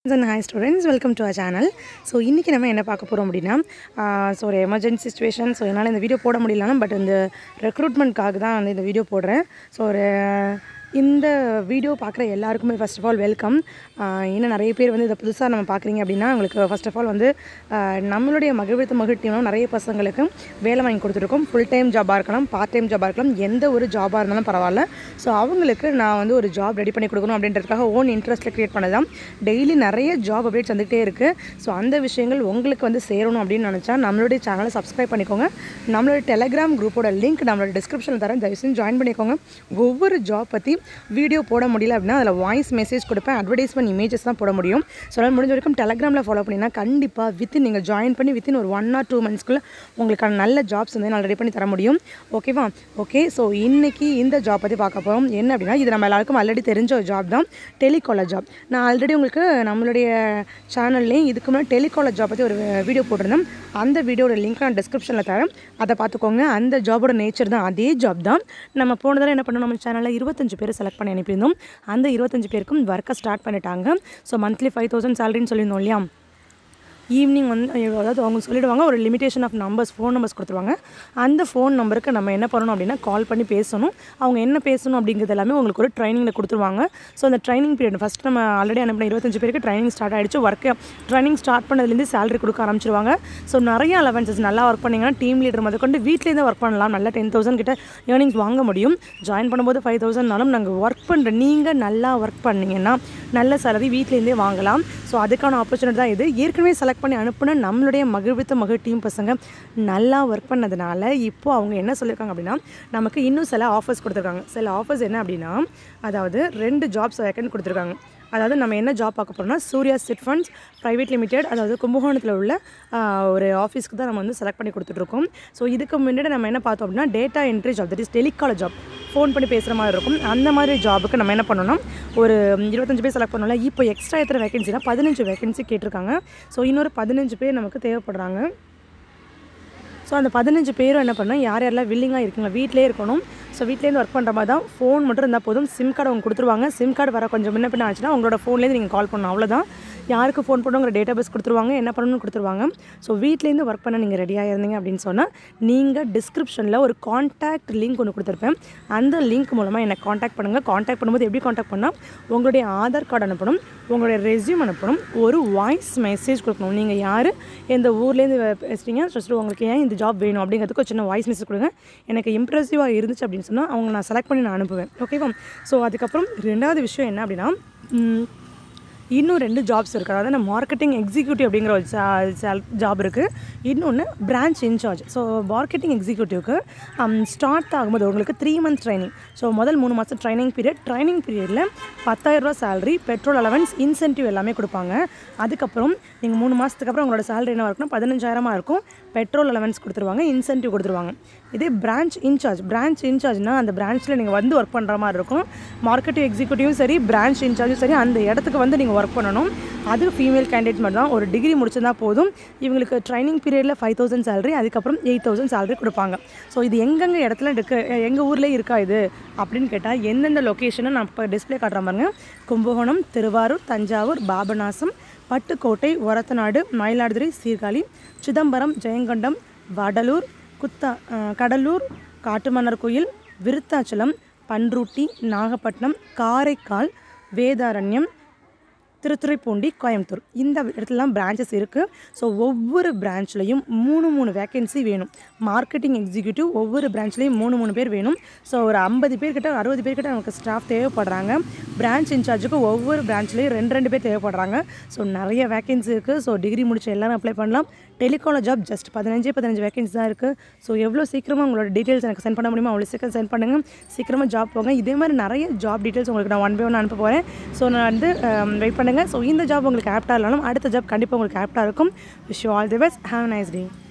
and hi students welcome to a channel so இன்றைக்கி நம்ம என்ன பார்க்க போகிறோம் அப்படின்னா ஸோ ஒரு எமர்ஜென்சி சுச்சுவேஷன் ஸோ என்னால் இந்த வீடியோ போட முடியலனாலும் பட் இந்த ரெக்ரூட்மெண்ட்காக தான் வந்து இந்த வீடியோ போடுறேன் ஸோ ஒரு இந்த வீடியோ பார்க்குற எல்லாருக்குமே ஃபர்ஸ்ட் ஆஃப் ஆல் வெல்கம் இன்னும் நிறைய பேர் வந்து இதை புதுசாக நம்ம பார்க்குறீங்க அப்படின்னா உங்களுக்கு ஃபர்ஸ்ட் ஆஃப் ஆல் வந்து ஆஹ் நம்மளுடைய மகிழ்வித்து மகிழ் டீம்லாம் நிறைய பசங்களுக்கு வேலை வாங்கி கொடுத்துருக்கோம் ஃபுல் டைம் ஜாபாக இருக்கலாம் பார்ட் டைம் ஜாபாக இருக்கலாம் எந்த ஒரு ஜாபாக இருந்தாலும் பரவாயில்ல ஸோ அவங்களுக்கு நான் வந்து ஒரு ஜாப் ரெடி பண்ணி கொடுக்கணும் அப்படின்றதுக்காக ஓன் இன்ட்ரெஸ்ட்டில் க்ரியேட் பண்ணதான் டெய்லி நிறைய ஜாப் அப்டேட்ஸ் வந்துகிட்டே இருக்குது ஸோ அந்த விஷயங்கள் உங்களுக்கு வந்து சேரணும் அப்படின்னு நினச்சா நம்மளுடைய சேனலை சப்ஸ்கிரைப் பண்ணிக்கோங்க நம்மளுடைய டெலகிராம் குரூப்போட லிங்க் நம்மளோட டிஸ்கிரிப்ஷனில் தரேன் தயவு செஞ்சு ஜாயின் பண்ணிக்கோங்க ஒவ்வொரு ஜாப் பற்றி வீடியோ போட முடியல அப்படின்னா அதில் வாய்ஸ் மெசேஜ் கொடுப்பேன் அட்வர்டைஸ்மெண்ட் இமேஜஸ் தான் போட முடியும் ஸோ அதனால் முடிஞ்ச வரைக்கும் டெலகிராமில் ஃபாலோ பண்ணினா கண்டிப்பாக வித்தின் நீங்கள் ஜாயின் பண்ணி வித்தின் ஒரு ஒன் ஆர் டூ மந்த்ஸ்க்குள்ளே உங்களுக்கான நல்ல ஜாப்ஸ் வந்து நான் ரெடி பண்ணி தர முடியும் ஓகேவா ஓகே ஸோ இன்னைக்கு இந்த ஜாப் பற்றி பார்க்க போகிறோம் என்ன அப்படின்னா இது நம்ம எல்லாருக்கும் ஆல்ரெடி தெரிஞ்ச ஒரு ஜாப் தான் டெலிகாலர் ஜாப் நான் ஆல்ரெடி உங்களுக்கு நம்மளுடைய சேனல்லையும் இதுக்கு முன்னாடி டெலிகாலர் ஜாப் பற்றி ஒரு வீடியோ போட்டிருந்தேன் அந்த வீடியோட லிங்க் நான் டிஸ்கிரிப்ஷனில் தரேன் அதை பார்த்துக்கோங்க அந்த ஜாபோட நேச்சர் தான் அதே ஜாப் தான் நம்ம போன தடவை என்ன பண்ணோம் நம்ம சேனலில் இருபத்தஞ்சு பேர் செலக்ட் பண்ணி அனுப்பியிருந்தோம் அந்த இருபத்தஞ்சு பேருக்கும் ஒர்க்கை ஸ்டார்ட் பண்ணிட்டாங்க ஸோ மந்த்லி ஃபைவ் தௌசண்ட் சேலரின்னு சொல்லியிருந்தோம் இல்லையா ஈவினிங் வந்து அதாவது அவங்க சொல்லிடுவாங்க ஒரு limitation of numbers phone numbers கொடுத்துருவாங்க அந்த ஃபோன் நம்பருக்கு நம்ம என்ன பண்ணணும் அப்படின்னா கால் பண்ணி பேசணும் அவங்க என்ன பேசணும் அப்படிங்கிறது எல்லாமே உங்களுக்கு ஒரு ட்ரைனிங்கில் கொடுத்துருவாங்க ஸோ அந்த ட்ரைனிங் பீரியட் ஃபஸ்ட் நம்ம ஆல்ரெடி அனுப்பின இருபத்தஞ்சு பேருக்கு ட்ரைனிங் ஸ்டார்ட் ஆகிடுச்சு ஒர்க்கு ட்ரைனிங் ஸ்டார்ட் பண்ணதுலேருந்து சேலரி கொடுக்க ஆரம்பிச்சிருவாங்க ஸோ நிறைய அலவன்சஸ் நல்லா ஒர்க் பண்ணிங்கன்னா டீம் லீடர் முதல் கொண்டு வீட்டிலேருந்து ஒர்க் பண்ணலாம் நல்லா டென் தௌசண்ட் கிட்ட ஏர்னிங்ஸ் வாங்க முடியும் ஜாயின் பண்ணும்போது ஃபைவ் தௌசண்ட்னாலும் நாங்கள் ஒர்க் பண்ணுற நீங்கள் நல்லா ஒர்க் பண்ணீங்கன்னா நல்ல சேலரி வீட்டிலேருந்தே வாங்கலாம் ஸோ அதுக்கான ஆப்பர்ச்சுனிட்டி தான் இது ஏற்கனவே செலக்ட் பண்ணி அனுப்புன நம்மளுடைய மகிழ்வித்த மகிழ் டீம் பசங்க நல்லா ஒர்க் பண்ணதுனால இப்போ அவங்க என்ன சொல்லியிருக்காங்க அப்படின்னா நமக்கு இன்னும் சில ஆஃபர்ஸ் கொடுத்துருக்காங்க சில ஆஃபர்ஸ் என்ன அப்படின்னா அதாவது ரெண்டு ஜாப்ஸ் வேக்கன்ட் கொடுத்துருக்காங்க அதாவது நம்ம என்ன ஜாப் பார்க்க போகிறோம்னா Surya chit funds private limited அதாவது கும்பகோணத்தில் உள்ள ஆஹ், ஒரு ஆஃபீஸ்க்கு தான் நம்ம வந்து செலக்ட் பண்ணி கொடுத்துட்ருக்கோம் ஸோ இதுக்கு முன்னாடி நம்ம என்ன பார்த்தோம் அப்படின்னா data entry job that is telecaller job phone பண்ணி பேசுகிற மாதிரி இருக்கும் அந்த மாதிரி ஜாபுக்கு நம்ம என்ன பண்ணோம்னா ஒரு இருபத்தஞ்சு பேர் செலக்ட் பண்ணோம்ல இப்போ எக்ஸ்ட்ரா எத்தனை வேகன்சினா பதினஞ்சு வேகன்சி கேட்டிருக்காங்க ஸோ இன்னொரு பதினஞ்சு பேர் நமக்கு தேவைப்படுறாங்க ஸோ அந்த பதினஞ்சு பேரும் என்ன பண்ணணும் யார் யாரெல்லாம் வில்லிங்காக இருக்குங்க வீட்டிலே இருக்கணும் ஸோ வீட்லேருந்து ஒர்க் பண்ணுற மாதிரி தான் ஃபோன் மட்டும் இருந்தால் போதும் சிம் கார்டு அவங்க கொடுத்துருவாங்க சிம் கார்டு வர கொஞ்சம் முன்ன பின்ன ஆச்சுன்னா உங்களோட ஃபோன்லேருந்து நீங்கள் கால் பண்ணணும் அவ்வளோதான் யாருக்கு ஃபோன் பண்ணுங்கிற டேட்டா பேஸ் கொடுத்துருவாங்க என்ன பண்ணணும்னு கொடுத்துருவாங்க ஸோ வீட்லேருந்து ஒர்க் பண்ண நீங்கள் ரெடியாக இருந்தீங்க அப்படின்னு சொன்னால் நீங்கள் டிஸ்கிரிப்ஷனில் ஒரு காண்டாக்ட் லிங்க் ஒன்று கொடுத்துருப்பேன் அந்த லிங்க் மூலமாக என்னை காண்டாக்ட் பண்ணுங்கள் காண்டாக்ட் பண்ணும்போது எப்படி காண்டாக்ட் பண்ணால் உங்களுடைய ஆதார் கார்டு அனுப்பணும் உங்களுடைய ரெஸ்யூம் அனுப்பணும் ஒரு வாய்ஸ் மெசேஜ் கொடுக்கணும் நீங்கள் யார் எந்த ஊர்லேருந்து பேசுகிறீங்க ஃபஸ்ட்டு உங்களுக்கு ஏன் இந்த ஜாப் வேணும் அப்படிங்கிறதுக்கு ஒரு சின்ன வாய்ஸ் மெசேஜ் கொடுங்க எனக்கு இம்ப்ரெசிவாக இருந்துச்சு அப்படின்னு சொன்னால் அவங்க நான் செலக்ட் பண்ணி நான் அனுப்புவேன் ஓகேவா ஸோ அதுக்கப்புறம் ரெண்டாவது விஷயம் என்ன அப்படின்னா ம், இன்னும் ரெண்டு ஜாப்ஸ் இருக்குது அதாவது இந்த மார்க்கெட்டிங் எக்ஸிக்யூட்டிவ் அப்படிங்கிற ஒரு ஜாப் இருக்குது இன்னொன்று பிரான்ச் இன்சார்ஜ் ஸோ மார்க்கெட்டிங் எக்ஸிக்யூட்டிவ்க்கு ஸ்டார்ட் ஆகும்போது உங்களுக்கு த்ரீ மந்த் ட்ரைனிங் ஸோ முதல் மூணு மாதம் ட்ரைனிங் பீரியட் ட்ரைனிங் பீரியடில் பத்தாயிரரூவா சேலரி பெட்ரோல் அலவன்ஸ் இன்சென்டிவ் எல்லாமே கொடுப்பாங்க அதுக்கப்புறம் நீங்கள் மூணு மாதத்துக்கு அப்புறம் உங்களோட சேலரி என்ன இருக்குன்னா பதினஞ்சாயிரமாக இருக்கும் பெட்ரோல் அலவன்ஸ் கொடுத்துருவாங்க இன்சென்டிவ் கொடுத்துருவாங்க இதே பிரான்ச் இன்சார்ஜ் பிரான்ச் இன்சார்ஜ்னா அந்த பிரான்ச்சில் நீங்கள் வந்து ஒர்க் பண்ணுற மாதிரி இருக்கும் மார்க்கெட்டிங் எக்ஸிக்யூட்டிவும் சரி பிரான்ச் இன்சார்ஜும் சரி அந்த இடத்துக்கு வந்து நீங்கள் ஒர்க் பண்ணணும் அது ஃபீமேல் கேண்டிடேட் மட்டும் தான் ஒரு டிகிரி முடிச்சிருந்தா போதும் இவங்களுக்கு ட்ரைனிங் பீரியடில் ஃபைவ் தௌசண்ட் சேலரி அதுக்கப்புறம் எயிட் தௌசண்ட் சேலரி கொடுப்பாங்க ஸோ இது எங்கெங்கே இடத்துல இருக்கு எங்கள் ஊர்லேயே இருக்கா இது அப்படின்னு கேட்டால் எந்தெந்த லொக்கேஷனை நான் இப்போ டிஸ்ப்ளே காட்டுற பாருங்க கும்பகோணம் திருவாரூர் தஞ்சாவூர் பாபநாசம் பட்டுக்கோட்டை ஒரத்தநாடு மயிலாடுதுறை சீர்காழி சிதம்பரம் ஜெயங்கொண்டம் வடலூர் குத்தா அஹ், கடலூர் காட்டுமன்னர் கோயில் விருத்தாச்சலம் பன்ருட்டி நாகப்பட்டினம் காரைக்கால் வேதாரண்யம் திருத்துறைப்பூண்டி கோயம்புத்தூர் இந்த இடத்துலலாம் பிரான்ச்சஸ் இருக்குது ஸோ ஒவ்வொரு பிரான்ச்லேயும் மூணு மூணு வேகன்சி வேணும் மார்க்கெட்டிங் எக்ஸிக்யூட்டிவ் ஒவ்வொரு பிரான்ச்லேயும் மூணு மூணு பேர் வேணும் ஸோ ஒரு ஐம்பது பேர்கிட்ட அறுபது பேர்கிட்ட நமக்கு ஸ்டாஃப் தேவைப்படுறாங்க பிரான்ச் இன்சார்ஜுக்கு ஒவ்வொரு பிரான்ச்லேயும் ரெண்டு ரெண்டு பேர் தேவைப்படுறாங்க ஸோ நிறைய வேகன்சி இருக்குது ஸோ டிகிரி முடிச்ச எல்லாரும் அப்ளை பண்ணலாம் டெலிகாலர் ஜாப் ஜஸ்ட் பதினஞ்சு பதினஞ்சு வேகன்சி தான் இருக்குது ஸோ எவ்வளோ சீக்கிரமாக உங்களோட டீட்டெயில்ஸ் எனக்கு சென்ட் பண்ண முடியுமோ அவ்வளோ சீக்கிரம் சென்ட் பண்ணுங்கள் சீக்கிரமாக ஜாப் போங்க இதே மாதிரி நிறைய ஜாப் டீட்டெயில்ஸ் உங்களுக்கு நான் ஒன் பை ஒன் அனுப்ப போகிறேன் ஸோ நான் வந்து வெயிட் பண்ணுங்கள் ஸோ இந்த ஜாப் உங்களுக்கு ஆப்டாக இல்லைனாலும் அடுத்த ஜாப் கண்டிப்பாக உங்களுக்கு ஆப்டாக இருக்கும் wish all the best have nice day